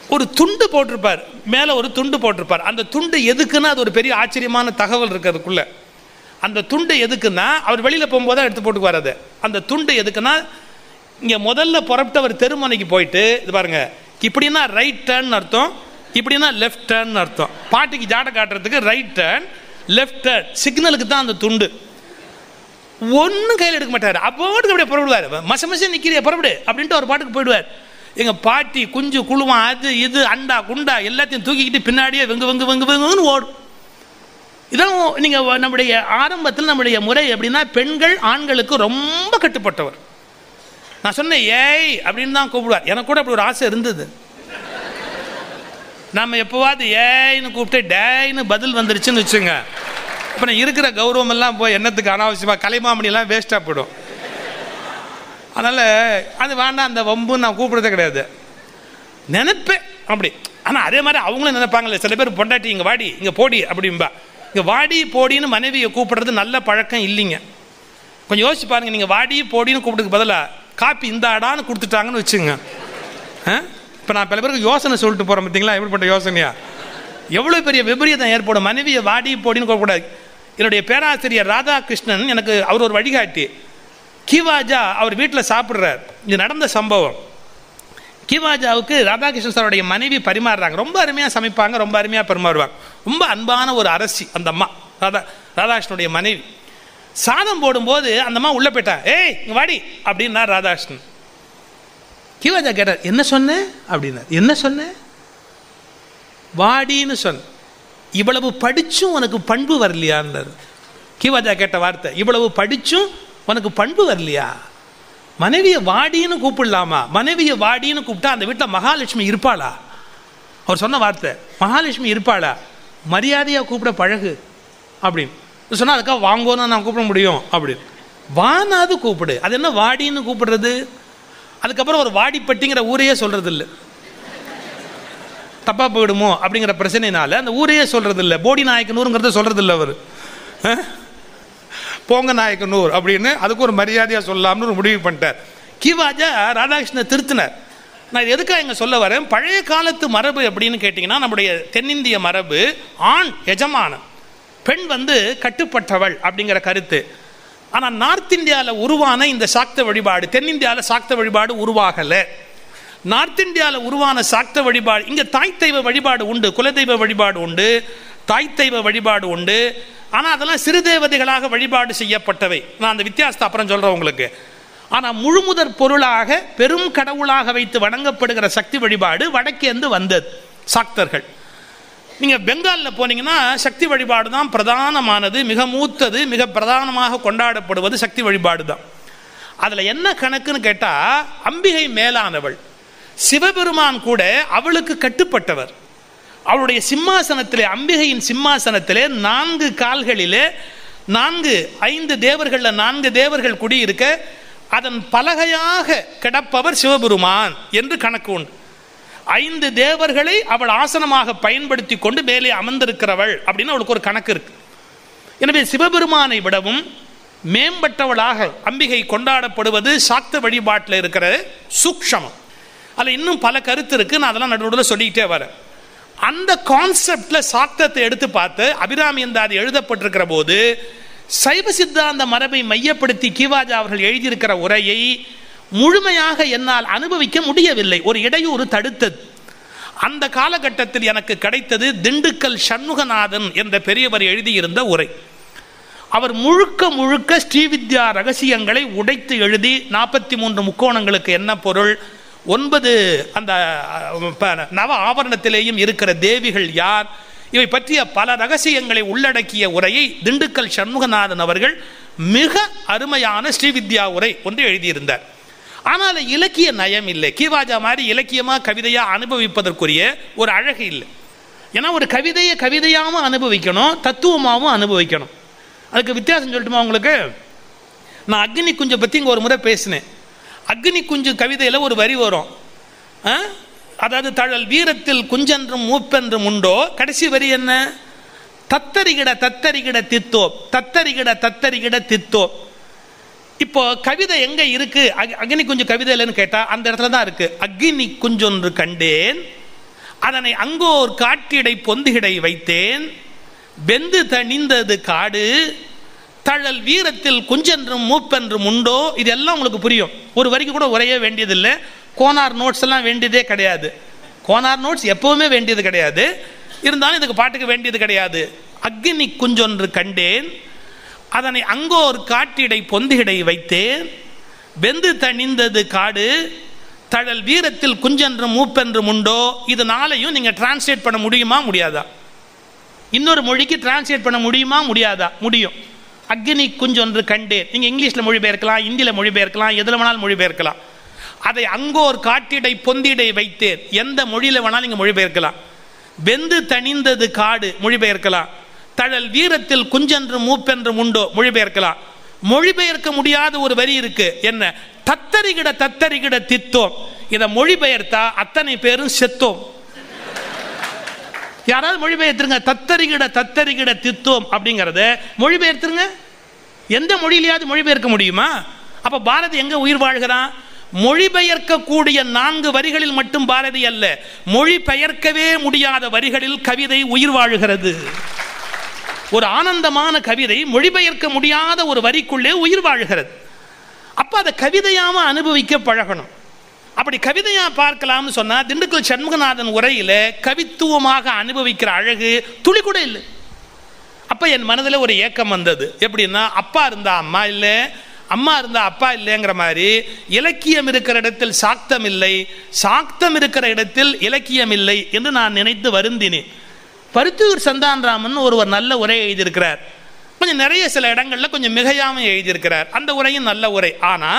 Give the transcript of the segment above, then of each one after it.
ஒரு துண்டு போட்டிருப்பார் மேலே ஒரு துண்டு போட்டிருப்பார் அந்த துண்டு எதுக்குன்னா அது ஒரு பெரிய ஆச்சரியமான தகவல் இருக்கு அதுக்குள்ள அந்த துண்டு எதுக்குன்னா அவர் வெளியில் போகும்போது தான் எடுத்து போட்டுக்குவார் அதை அந்த துண்டு எதுக்குன்னா இங்கே முதல்ல புறப்பட்டவர் தெருமனைக்கு போயிட்டு இது பாருங்க இப்படின்னா ரைட் டேர்ன் அர்த்தம் இப்படின்னா லெஃப்ட் டேர்ன் அர்த்தம் பாட்டிக்கு ஜாட காட்டுறதுக்கு ரைட் டேர்ன் லெஃப்ட் டேர்ன் சிக்னலுக்கு தான் அந்த துண்டு ஒன்றும் கையில் எடுக்க மாட்டார் அப்போட்டுக்கு அப்படியே புறப்படுவார் மச மச நிற்கிறிய புறப்படு அப்படின்ட்டு ஒரு பாட்டுக்கு போயிடுவார் எங்கள் பாட்டி குஞ்சு குழுவான் அது இது அண்டா குண்டா எல்லாத்தையும் தூக்கிக்கிட்டு பின்னாடியே வெங்கு வெங்கு வெங்கு வெங்குன்னு ஓடும் இதான் நீங்கள் நம்முடைய ஆரம்பத்தில் நம்முடைய முறை எப்படின்னா பெண்கள் ஆண்களுக்கு ரொம்ப கட்டுப்பட்டவர் நான் சொன்னேன் ஏய் அப்படின்னு தான் கூப்பிடுவார் எனக்கு கூட அப்படி ஒரு ஆசை இருந்தது நம்ம எப்போவாது ஏய்னு கூப்பிட்டு டேய்னு பதில் வந்துருச்சுன்னு வச்சுங்க அப்புறம் இருக்கிற கௌரவம் எல்லாம் போய் என்னத்துக்கு அனாவசியமாக கலைமாமணிலாம் வேஸ்ட்டாக போயிடும் அதனால் அது வேண்டாம் அந்த வம்பு நான் கூப்பிடுறதே கிடையாது நினைப்பேன் அப்படி ஆனால் அதே மாதிரி அவங்களும் நினைப்பாங்களே சில பேர் பொண்டாட்டி இங்கே வாடி இங்கே போடி அப்படிம்பா இங்கே வாடி போடின்னு மனைவியை கூப்பிடுறது நல்ல பழக்கம் இல்லைங்க கொஞ்சம் யோசிச்சு பாருங்க நீங்கள் வாடி போடின்னு கூப்பிடுக்கு பதிலாக காப்பி இந்த ஆடான்னு கொடுத்துட்டாங்கன்னு வச்சுங்க இப்போ நான் பல பேருக்கு யோசனை சொல்லிட்டு போகிறேன் பார்த்தீங்களா எப்படிப்பட்ட யோசனையா எவ்வளோ பெரிய விபரீதம் ஏற்படும் மனைவியை வாடி போடின்னு கூப்பிடக்கூடாது என்னுடைய பேராசிரியர் ராதாகிருஷ்ணன் எனக்கு அவர் ஒரு வழிகாட்டி கிவாஜா அவர் வீட்டில் சாப்பிட்றார் இது நடந்த சம்பவம் கிவாஜாவுக்கு ராதாகிருஷ்ணன் சாருடைய மனைவி பரிமாறுறாங்க ரொம்ப அருமையாக சமைப்பாங்க ரொம்ப அருமையாக பரிமாறுவாங்க ரொம்ப அன்பான ஒரு அரசி அந்த அம்மா ராதா ராதாகிருஷ்ணனுடைய மனைவி சாதம் போடும்போது அந்த அம்மா உள்ளே போயிட்டா ஏய் இங்க வாடி அப்படின்னா ராதாகிருஷ்ணன் கிவாஜா கேட்டார் என்ன சொன்ன அப்படின்னார் என்ன சொன்ன வாடின்னு சொன்ன இவ்வளவு படிச்சும் உனக்கு பண்பு வரலையான்னார் கிவாஜா கேட்ட வார்த்தை இவ்வளவு படிச்சும் உனக்கு பண்பு வரலையா மனைவியை வாடின்னு கூப்பிடலாமா மனைவியை வாடின்னு கூப்பிட்டா அந்த வீட்டில் மகாலட்சுமி இருப்பாளா அவர் சொன்ன வார்த்தை மகாலட்சுமி இருப்பாளா மரியாதையாக கூப்பிட பழகு அப்படின்னு சொன்னால் அதுக்காக வாங்கோன்னு நான் கூப்பிட முடியும் அப்படின்னு வானாது கூப்பிடு அது என்ன வாடின்னு கூப்பிடுறது அதுக்கப்புறம் ஒரு வாடிப்பட்டிங்கிற ஊரையே சொல்றது இல்லை தப்பா போயிடுமோ அப்படிங்கிற பிரச்சனைனால அந்த ஊரையே சொல்றது இல்லை போடி நாயக்கனூருங்கிறத சொல்றது இல்லை அவர் போங்க நாயக்கனூர் அப்படின்னு அதுக்கு ஒரு மரியாதையாக சொல்லலாம்னு ஒரு முடிவு பண்ணிட்டார் கிவாஜா ராதாகிருஷ்ணன் திருத்தினார் நான் இது எதுக்காக இங்கே சொல்ல வரேன் பழைய காலத்து மரபு அப்படின்னு கேட்டிங்கன்னா நம்முடைய தென்னிந்திய மரபு ஆண் எஜமானன் பெண் வந்து கட்டுப்பட்டவள் அப்படிங்கிற கருத்து ஆனால் நார்த் இந்தியாவில் உருவான இந்த சாக்த வழிபாடு தென்னிந்தியாவில் சாக்த வழிபாடு உருவாகலை நார்த் இந்தியாவில் உருவான சாக்த வழிபாடு இங்கே தாய் தெய்வ வழிபாடு உண்டு குலதெய்வ வழிபாடு உண்டு தாய் தெய்வ வழிபாடு உண்டு ஆனால் அதெல்லாம் சிறு தேவதைகளாக வழிபாடு செய்யப்பட்டவை நான் அந்த வித்தியாசத்தை அப்புறம் சொல்கிறேன் உங்களுக்கு ஆனால் முழுமுதற் பொருளாக பெரும் கடவுளாக வைத்து வணங்கப்படுகிற சக்தி வழிபாடு வடக்கேந்து வந்தது சாக்தர்கள் நீங்கள் பெங்காலில் போனீங்கன்னா சக்தி வழிபாடு தான் பிரதானமானது மிக மூத்தது மிக பிரதானமாக கொண்டாடப்படுவது சக்தி வழிபாடு தான் அதில் என்ன கணக்குன்னு கேட்டால் அம்பிகை மேலானவள் சிவபெருமான் கூட அவளுக்கு கட்டுப்பட்டவர் அவளுடைய சிம்மாசனத்திலே அம்பிகையின் சிம்மாசனத்திலே நான்கு கால்களிலே நான்கு ஐந்து தேவர்களில் நான்கு தேவர்கள் குடியிருக்க அதன் பலகையாக கிடப்பவர் சிவபெருமான் என்று கணக்கு உண்டு ஐந்து தேவர்களை அவள் ஆசனமாக பயன்படுத்தி கொண்டு மேலே அமர்ந்திருக்கிறவள் அப்படின்னு அவளுக்கு ஒரு கணக்கு இருக்கு எனவே சிவபெருமானை விடவும் மேம்பட்டவளாக அம்பிகை கொண்டாடப்படுவது சாக்த வழிபாட்டில் இருக்கிற சூக்ஷமம் அதில் இன்னும் பல கருத்து இருக்கு நான் அதெல்லாம் நடுவில் சொல்லிக்கிட்டே வரேன் அந்த கான்செப்ட்ல சாக்தத்தை எடுத்து பார்த்து அபிராமி எந்தாதி எழுதப்பட்டிருக்கிற போது சைவ சித்தாந்த மரபை மையப்படுத்தி கிவாஜா அவர்கள் எழுதியிருக்கிற உரையை முழுமையாக என்னால் அனுபவிக்க முடியவில்லை ஒரு இடையூறு தடுத்தது அந்த காலகட்டத்தில் எனக்கு கிடைத்தது திண்டுக்கல் சண்முகநாதன் என்ற பெரியவர் எழுதியிருந்த உரை அவர் முழுக்க முழுக்க ஸ்ரீவித்யா ரகசியங்களை உடைத்து எழுதி நாற்பத்தி மூன்று முக்கோணங்களுக்கு என்ன பொருள் ஒன்பது அந்த நவ ஆவரணத்திலேயும் இருக்கிற தேவிகள் யார் இவை பற்றிய பல ரகசியங்களை உள்ளடக்கிய உரையை திண்டுக்கல் சண்முகநாதன் அவர்கள் மிக அருமையான ஸ்ரீவித்யா உரை ஒன்று எழுதியிருந்தார் ஆனால் இலக்கிய நயம் இல்லை கீவாஜா மாதிரி இலக்கியமாக கவிதையாக அனுபவிப்பதற்குரிய ஒரு அழகு இல்லை ஏன்னா ஒரு கவிதையை கவிதையாகவும் அனுபவிக்கணும் தத்துவமாகவும் அனுபவிக்கணும் அதுக்கு வித்தியாசம் சொல்லட்டுமா உங்களுக்கு நான் அக்னி குஞ்சை பற்றி இங்கே ஒரு முறை பேசினேன் அக்னி குஞ்சு கவிதையில் ஒரு வரி வரும் அதாவது தழல் வீரத்தில் குஞ்சென்றும் மூப்பென்றும் உண்டோ கடைசி வரி என்ன தத்தரிகிட தத்தரிகிட தித்தோ தத்தரிகிட தத்தரிகிட தித்தோ இப்போ கவிதை எங்க இருக்கு அக்னி குஞ்சு கவிதை இல்லைன்னு கேட்டா அந்த இடத்துல தான் இருக்கு அக்னி குஞ்சொன்று கண்டேன் அதனை அங்கோர் காட்டிடை பொந்துகிடை வைத்தேன் வெந்து தணிந்தது காடு தழல் வீரத்தில் குஞ்சென்றும் மூப்பென்றும் உண்டோ இதெல்லாம் உங்களுக்கு புரியும் ஒரு வரைக்கும் கூட உரைய வேண்டியதில்லை கோனார் நோட்ஸ் எல்லாம் வேண்டியதே கிடையாது கோனார் நோட்ஸ் எப்பவுமே வேண்டியது கிடையாது இருந்தாலும் இதுக்கு பாட்டுக்கு வேண்டியது கிடையாது அக்னி குஞ்சொன்று கண்டேன் அதனை அங்கோர் காட்டிடை பொந்துகிடை வைத்தேன் வெந்து தணிந்தது காடு தழல் வீரத்தில் குஞ்சென்றும் மூப்பென்றும் உண்டோ இது நாளையும் நீங்கள் டிரான்ஸ்லேட் பண்ண முடியுமா முடியாதா இன்னொரு மொழிக்கு டிரான்ஸ்லேட் பண்ண முடியுமா முடியாதா முடியும் அக்னி குஞ்சொன்று கண்டேன் நீங்கள் இங்கிலீஷில் மொழிபெயர்க்கலாம் ஹிந்தியில் மொழிபெயர்க்கலாம் எதில் வேணாலும் மொழிபெயர்க்கலாம் அதை அங்கோர் காட்டிடை பொந்திடை வைத்தேன் எந்த மொழியில் வேணாலும் நீங்கள் மொழிபெயர்க்கலாம் வெந்து தணிந்தது காடு மொழிபெயர்க்கலாம் தழல் வீரத்தில் குஞ்சென்று மூப்பென்று உண்டோ மொழிபெயர்க்கலாம் மொழிபெயர்க்க முடியாத ஒரு வரி இருக்கு என்ன தத்தரிகிட தத்தரிகிட தித்தோம் இதை மொழிபெயர்த்தா அத்தனை பேரும் செத்தோம் யாராவது மொழிபெயர்த்துருங்க தத்தரிகிட தத்தரிகிட தித்தோம் அப்படிங்கிறத மொழிபெயர்த்துருங்க எந்த மொழியிலையாவது மொழிபெயர்க்க முடியுமா அப்ப பாரதி எங்க உயிர் வாழ்கிறான் மொழிபெயர்க்கக்கூடிய நான்கு வரிகளில் மட்டும் பாரதி அல்ல மொழிபெயர்க்கவே முடியாத வரிகளில் கவிதை உயிர் வாழுகிறது ஒரு ஆனந்தமான கவிதை மொழிபெயர்க்க முடியாத ஒரு வரிக்குள்ளே உயிர் வாழுகிறது அப்ப அதை கவிதையாம அனுபவிக்க பழகணும் அப்படி கவிதையா பார்க்கலாம்னு சொன்னா திண்டுக்கல் சண்முகநாதன் உரையில கவித்துவமாக அனுபவிக்கிற அழகு துளி கூட இல்லை அப்ப என் மனதில் ஒரு ஏக்கம் வந்தது எப்படின்னா அப்பா இருந்தா அம்மா இல்லை அம்மா இருந்தா அப்பா இல்லைங்கிற மாதிரி இலக்கியம் இருக்கிற இடத்தில் சாக்தம் இல்லை சாக்தம் இருக்கிற இடத்தில் இலக்கியம் இல்லை என்று நான் நினைத்து வருந்தினேன் பருத்தூர் சந்தான்ராமன் ஒருவர் நல்ல உரை எழுதியிருக்கிறார் கொஞ்சம் நிறைய சில இடங்கள்ல கொஞ்சம் மிகையாம எழுதியிருக்கிறார் அந்த உரையும் நல்ல உரை ஆனா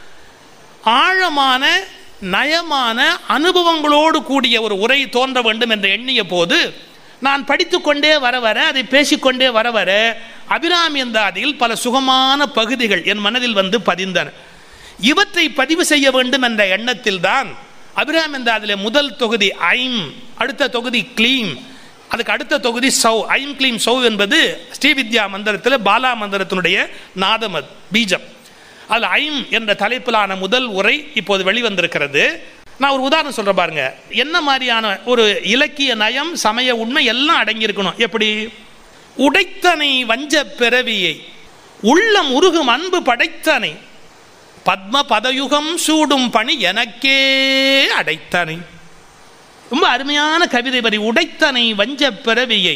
ஆழமான நயமான அனுபவங்களோடு கூடிய ஒரு உரை தோன்ற வேண்டும் என்று எண்ணிய போது நான் படித்துக்கொண்டே வர வர அதை பேசிக்கொண்டே வர வர அபிராமியந்தாதியில் பல சுகமான பகுதிகள் என் மனதில் வந்து பதிந்தன இவற்றை பதிவு செய்ய வேண்டும் என்ற எண்ணத்தில் தான் அபிராமியந்தாதிலே முதல் தொகுதி ஐம் அடுத்த தொகுதி கிளீம் அதுக்கு அடுத்த தொகுதி சௌ ஐம் கிளீம் சௌ என்பது ஸ்ரீவித்யா மந்திரத்தில் பாலா மந்திரத்தினுடைய நாதமத் பீஜம் அதில் ஐம் என்ற தலைப்பிலான முதல் உரை இப்போது வெளிவந்திருக்கிறது நான் ஒரு உதாரணம் சொல்ற பாருங்க என்ன மாதிரியான ஒரு இலக்கிய நயம் சமய உண்மை எல்லாம் அடங்கியிருக்கணும் எப்படி உடைத்தனை வஞ்ச பிறவியை உள்ளம் உருகும் அன்பு படைத்தனை பத்ம பதயுகம் சூடும் பணி எனக்கே அடைத்தனை ரொம்ப அருமையான கவிதை வரி உடைத்தனை வஞ்ச பிறவியை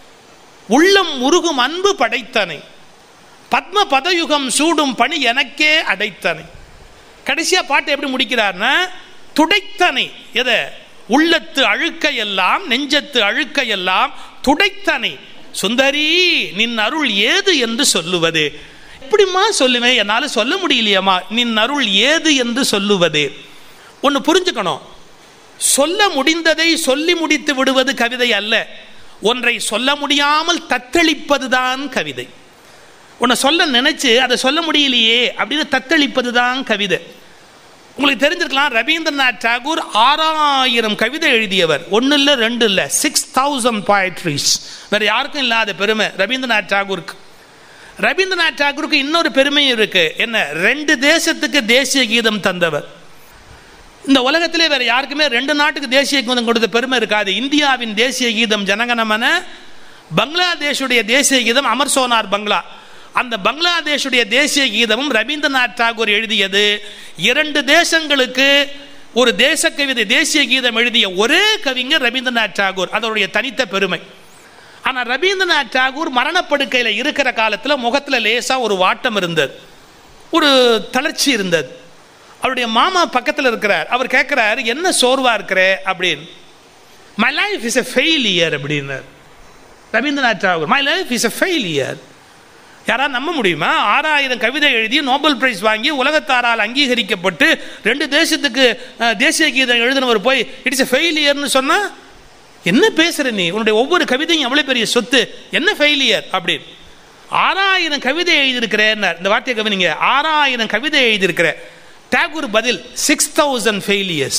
உள்ளம் உருகும் அன்பு படைத்தனை பத்ம பதயுகம் சூடும் பணி எனக்கே அடைத்தனை கடைசியா பாட்டு எப்படி முடிக்கிறார்னா துடைத்தனை எதை உள்ளத்து அழுக்க எல்லாம் நெஞ்சத்து அழுக்க எல்லாம் துடைத்தனை சுந்தரி நின் அருள் ஏது என்று சொல்லுவது எப்படிம்மா சொல்லுவேன் என்னால் சொல்ல முடியலையம்மா நின் அருள் ஏது என்று சொல்லுவது ஒன்று புரிஞ்சுக்கணும் சொல்ல முடிந்ததை சொல்லி முடித்து விடுவது கவிதை அல்ல ஒன்றை சொல்ல முடியாமல் தத்தளிப்பதுதான் கவிதை உன்னை சொல்ல நினைச்சு அதை சொல்ல முடியலையே அப்படின்னு தத்தளிப்பது தான் கவிதை உங்களுக்கு தெரிஞ்சிருக்கலாம் ரவீந்திரநாத் டாகூர் ஆறாயிரம் கவிதை எழுதியவர் ஒன்று இல்லை ரெண்டு இல்லை சிக்ஸ் தௌசண்ட் poetries வேற யாருக்கும் இல்லாத பெருமை ரவீந்திரநாத் டாகூருக்கு ரவீந்திரநாத் டாகூருக்கு இன்னொரு பெருமையும் இருக்கு என்ன ரெண்டு தேசத்துக்கு தேசிய கீதம் தந்தவர் இந்த உலகத்திலே வேற யாருக்குமே ரெண்டு நாட்டுக்கு தேசிய கீதம் கொடுத்த பெருமை இருக்காது இந்தியாவின் தேசிய கீதம் ஜனகணமன பங்களாதேஷுடைய தேசிய கீதம் அமர் சோனார் பங்களா அந்த பங்களாதேஷுடைய தேசிய கீதமும் ரவீந்திரநாத் டாகூர் எழுதியது இரண்டு தேசங்களுக்கு ஒரு தேச கவிதை தேசிய கீதம் எழுதிய ஒரே கவிஞர் ரவீந்திரநாத் டாகூர் அதனுடைய தனித்த பெருமை ஆனால் ரவீந்திரநாத் டாகூர் மரணப்படுக்கையில் இருக்கிற காலத்தில் முகத்தில் லேசாக ஒரு வாட்டம் இருந்தது ஒரு தளர்ச்சி இருந்தது அவருடைய மாமா பக்கத்தில் இருக்கிறார் அவர் கேட்குறார் என்ன சோர்வா இருக்கிற அப்படின்னு my life is a failure அப்படின்னார் Rabindranath Tagore my life is a failure யாராவது நம்ப முடியுமா ஆறாயிரம் கவிதை எழுதி நோபல் பிரைஸ் வாங்கி உலகத்தாரால் அங்கீகரிக்கப்பட்டு ரெண்டு தேசத்துக்கு அஹ், தேசிய கீதம் எழுதினவர் போய் இட்ஸ் எ ஃபெயிலியர்னு சொன்னா என்ன பேசுற நீ உன்னுடைய ஒவ்வொரு கவிதையும் எவ்வளவு பெரிய சொத்து என்ன ஃபெயிலியர் அப்படின்னு ஆறாயிரம் கவிதை எழுதியிருக்கிறேன்னார் இந்த வார்த்தையை கவனிங்க ஆறாயிரம் கவிதை எழுதியிருக்கிற டாகூர் பதில் six thousand failures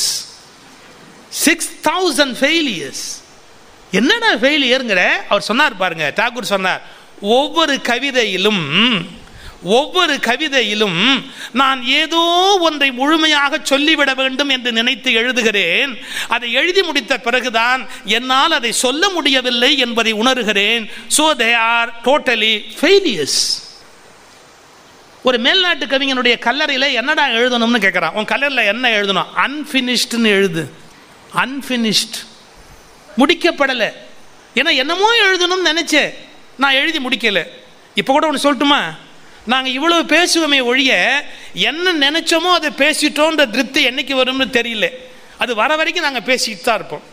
six thousand failures என்னடா ஃபெயிலியருங்கிற அவர் சொன்னார் பாருங்க டாகூர் சொன்னார் ஒவ்வொரு கவிதையிலும் ஒவ்வொரு கவிதையிலும் நான் ஏதோ ஒன்றை முழுமையாக சொல்லிவிட வேண்டும் என்று நினைத்து எழுதுகிறேன் அதை எழுதி முடித்த பிறகுதான் என்னால் அதை சொல்ல முடியவில்லை என்பதை உணர்கிறேன் so they are totally failures ஒரு மேல்நாட்டு கவிஞனுடைய கல்லறையில் என்னடா எழுதணும்னு கேட்குறான் உன் கல்லறையில் என்ன எழுதணும் அன்ஃபினிஷ்டுன்னு எழுது அன்ஃபினிஷ்ட் முடிக்கப்படலை ஏன்னா என்னமோ எழுதணும்னு நினச்சேன் நான் எழுதி முடிக்கலை இப்போ கூட ஒன்று சொல்லட்டுமா நாங்கள் இவ்வளவு பேசுவோமே ஒழிய என்ன நினைச்சோமோ அதை பேசிட்டோன்ற திருப்தி என்னைக்கு வரும்னு தெரியல அது வர வரைக்கும் நாங்கள் பேசிட்டு தான் இருப்போம்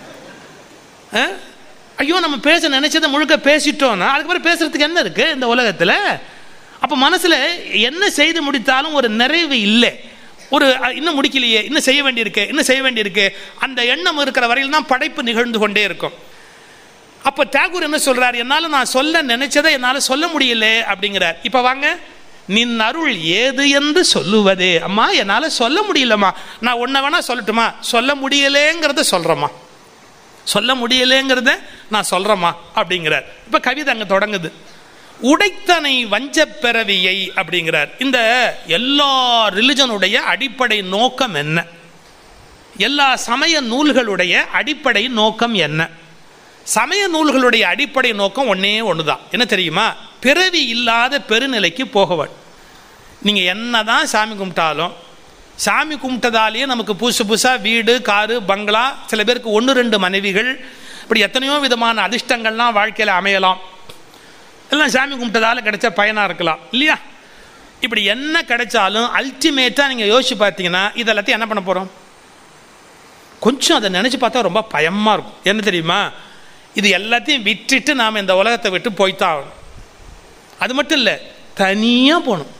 ஆ? ஐயோ நம்ம பேச நினைச்சதை முழுக்க பேசிட்டோம்னா அதுக்கப்புறம் பேசுறதுக்கு என்ன இருக்கு இந்த உலகத்தில் அப்போ மனசில் என்ன செய்து முடித்தாலும் ஒரு நிறைவு இல்லை ஒரு அ, இன்னும் முடிக்கலையே இன்னும் செய்ய வேண்டியிருக்கு இன்னும் செய்ய வேண்டியிருக்கு அந்த எண்ணம் இருக்கிற வரையில் தான் படைப்பு நிகழ்ந்து கொண்டே இருக்கும் அப்போ தாகூர் என்ன சொல்றார் என்னால் நான் சொல்ல நினைச்சதை என்னால் சொல்ல முடியல அப்படிங்கிறார் இப்போ வாங்க நின் அருள் ஏது என்று சொல்லுவதே அம்மா என்னால் சொல்ல முடியலம்மா நான் ஒன்றை வேணா சொல்லட்டுமா சொல்ல முடியலேங்கிறத சொல்கிறேம்மா சொல்ல முடியலேங்கிறத நான் சொல்கிறேம்மா அப்படிங்கிறார் இப்போ கவிதை அங்கே தொடங்குது உடைத்தனை வஞ்சப் பிறவியை அப்படிங்கிறார் இந்த எல்லா ரிலிஜனுடைய அடிப்படை நோக்கம் என்ன எல்லா சமய நூல்களுடைய அடிப்படை நோக்கம் என்ன சமய நூல்களுடைய அடிப்படை நோக்கம் ஒன்றே ஒன்று தான் என்ன தெரியுமா பிறவி இல்லாத பெருநிலைக்கு போகவன் நீங்கள் என்ன தான் சாமி கும்பிட்டாலும் சாமி கும்பிட்டதாலேயே நமக்கு புதுசு புதுசாக வீடு காரு பங்களா சில பேருக்கு ஒன்று ரெண்டு மனைவிகள் இப்படி எத்தனையோ விதமான அதிர்ஷ்டங்கள்லாம் வாழ்க்கையில் அமையலாம் எல்லாம் சாமி கும்பிட்டதால கிடைச்ச பயனாக இருக்கலாம் இல்லையா இப்படி என்ன கிடைச்சாலும் அல்டிமேட்டாக நீங்கள் யோசிச்சு பார்த்தீங்கன்னா இதெல்லாத்தையும் என்ன பண்ண போகிறோம் கொஞ்சம் அதை நினச்சி பார்த்தா ரொம்ப பயமாக இருக்கும் என்ன தெரியுமா இது எல்லாத்தையும் விட்டுட்டு நாம் இந்த உலகத்தை விட்டு போய்த்தான் ஆகணும் அது மட்டும் இல்லை தனியாக போகணும்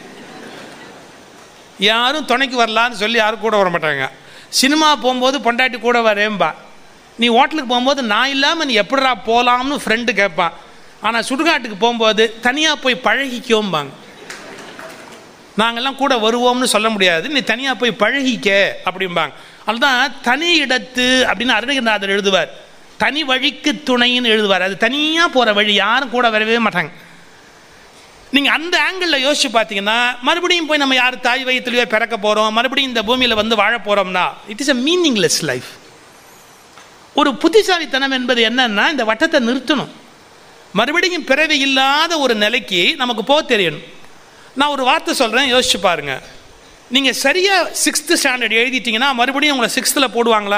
யாரும் துணைக்கு வரலான்னு சொல்லி யாரும் கூட வர மாட்டாங்க சினிமா போகும்போது பொண்டாட்டி கூட வரேன்பா நீ ஹோட்டலுக்கு போகும்போது நான் இல்லாமல் நீ எப்படிடா போகலாம்னு ஃப்ரெண்டு கேட்பான் ஆனால் சுடுகாட்டுக்கு போகும்போது தனியாக போய் பழகிக்கோம்பாங்க நாங்கள்லாம் கூட வருவோம்னு சொல்ல முடியாது நீ தனியாக போய் பழகிக்க அப்படிம்பாங்க அதுதான் தனி இடத்து அப்படின்னு அருணகிரிநாதர் எழுதுவார் தனி வழிக்கு துணைன்னு எழுதுவார் அது தனியாக போகிற வழி யாரும் கூட வரவே மாட்டாங்க நீங்கள் அந்த ஆங்கிளில் யோசிச்சு பார்த்தீங்கன்னா மறுபடியும் போய் நம்ம யார் தாய் வயிற்றுலையோ பிறக்க போகிறோம் மறுபடியும் இந்த பூமியில் வந்து வாழ போகிறோம்னா it is a meaningless life ஒரு புத்திசாலித்தனம் என்பது என்னன்னா இந்த வட்டத்தை நிறுத்தணும் மறுபடியும் பிறவி இல்லாத ஒரு நிலைக்கு நமக்கு போக தெரியணும் நான் ஒரு வார்த்தை சொல்கிறேன் யோசிச்சு பாருங்க நீங்கள் சரியாக சிக்ஸ்த்து ஸ்டாண்டர்ட் எழுதிட்டீங்கன்னா மறுபடியும் உங்களை சிக்ஸ்த்தில் போடுவாங்களா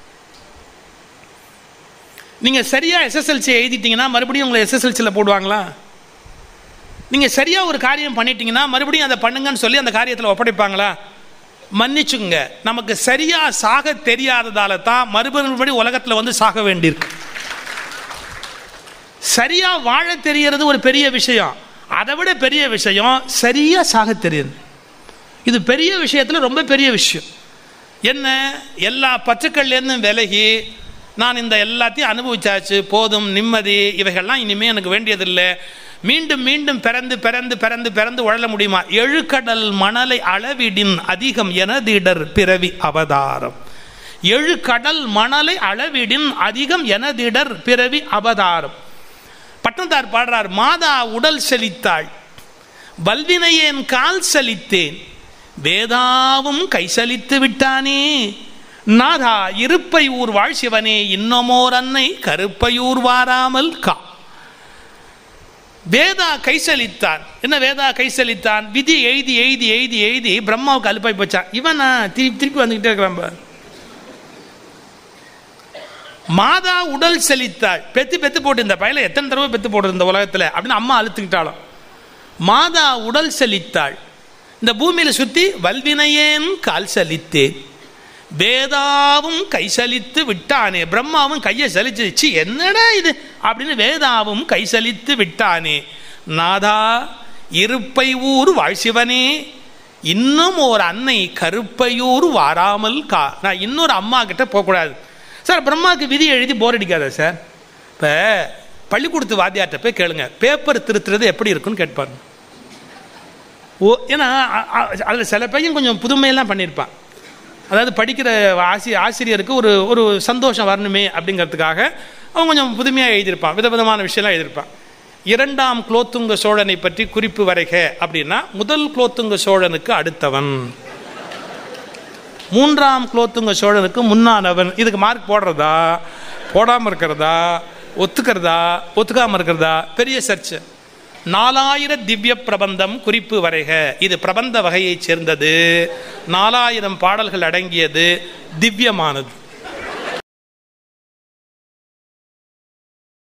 நீங்கள் சரியாக எஸ்எஸ்எல்சி எழுதிட்டீங்கன்னா மறுபடியும் உங்களை எஸ்எஸ்எல்சியில் போடுவாங்களா நீங்கள் சரியாக ஒரு காரியம் பண்ணிட்டீங்கன்னா மறுபடியும் அதை பண்ணுங்கன்னு சொல்லி அந்த காரியத்தில் ஒப்படைப்பாங்களா மன்னிச்சுங்க நமக்கு சரியாக சாக தெரியாததால தான் மறுபடியும் உலகத்தில் வந்து சாக வேண்டியிருக்கு சரியாக வாழ தெரியறது ஒரு பெரிய விஷயம் அதை விட பெரிய விஷயம் சரியாக சாக தெரியுது இது பெரிய விஷயத்தில் ரொம்ப பெரிய விஷயம் என்ன எல்லா பற்றுக்கள்லேருந்தும் விலகி நான் இந்த எல்லாத்தையும் அனுபவிச்சாச்சு போதும் நிம்மதி இவைகள்லாம் இனிமேல் எனக்கு வேண்டியதில்லை மீண்டும் மீண்டும் பிறந்து பிறந்து பிறந்து பிறந்து உழல முடியுமா எழுக்கடல் மணலை அளவிடின் அதிகம் எனதிடர் பிறவி அவதாரம் எழுக்கடல் மணலை அளவிடின் அதிகம் எனதிடர் பிறவி அவதாரம் பட்டணத்தார் பாடுறார் மாதா உடல் செலித்தாள் வல்வினையேன் கால் சலித்தேன் வேதாவும் கை சலித்து விட்டானே நாதா இருப்பை ஊர் வாழ்சிவனே இன்னமோர் அன்னை கருப்பையூர் வாராமல் கா வேதா கைசலித்தான் என்ன வேதா கைசலித்தான் விதி எழுதி எழுதி எழுதி எழுதி பிரம்மாவுக்கு அலுப்பாய் போச்சான் இவனா திருப்பி திருப்பி வந்துக்கிட்டே இருக்கிறான் பாரு. மாதா உடல் செலித்தாள் பெத்து பெத்து போட்டு இந்த பையில எத்தனை தடவை பெத்து போடுறது இந்த உலகத்தில் அப்படின்னு அம்மா அழுத்துக்கிட்டாலும் மாதா உடல் செலித்தாள் இந்த பூமியில சுத்தி வல்வினையேன் கால் சலித்தேன் வேதாவும் கை சலித்து விட்டானே பிரம்மாவும் கையை சலிச்சிச்சு என்னடா இது அப்படின்னு வேதாவும் கை சலித்து விட்டானே நாதா இருப்பை ஊர் வாழ்சிவனே இன்னும் ஒரு அன்னை கருப்பையூர் வாராமல் கா நான் இன்னொரு அம்மா கிட்ட போகக்கூடாது சார் பிரம்மாவுக்கு விதி எழுதி போர் அடிக்காதா சார் இப்போ பள்ளிக்கூடத்து வாத்தியார்ட்ட போய் கேளுங்க பேப்பர் திருத்துறது எப்படி இருக்குன்னு கேட்பாங்க ஓ ஏன்னா அதில் சில பையன் கொஞ்சம் புதுமையெல்லாம் பண்ணியிருப்பான் அதாவது படிக்கிற ஆசி ஆசிரியருக்கு ஒரு ஒரு சந்தோஷம் வரணுமே அப்படிங்கிறதுக்காக அவன் கொஞ்சம் புதுமையாக எழுதியிருப்பான் விதவிதமான விஷயம்லாம் எழுதியிருப்பான் இரண்டாம் குலோத்துங்க சோழனை பற்றி குறிப்பு வரைக அப்படின்னா முதல் குலோத்துங்க சோழனுக்கு அடுத்தவன் மூன்றாம் குலோத்துங்க சோழனுக்கு முன்னானவன் இதுக்கு மார்க் போடுறதா போடாமல் இருக்கிறதா ஒத்துக்கிறதா ஒத்துக்காமல் இருக்கிறதா பெரிய சர்ச்சை நாலாயிர திவ்ய பிரபந்தம் குறிப்பு வரைக இது பிரபந்த வகையைச் சேர்ந்தது நாலாயிரம் பாடல்கள் அடங்கியது திவ்யமானது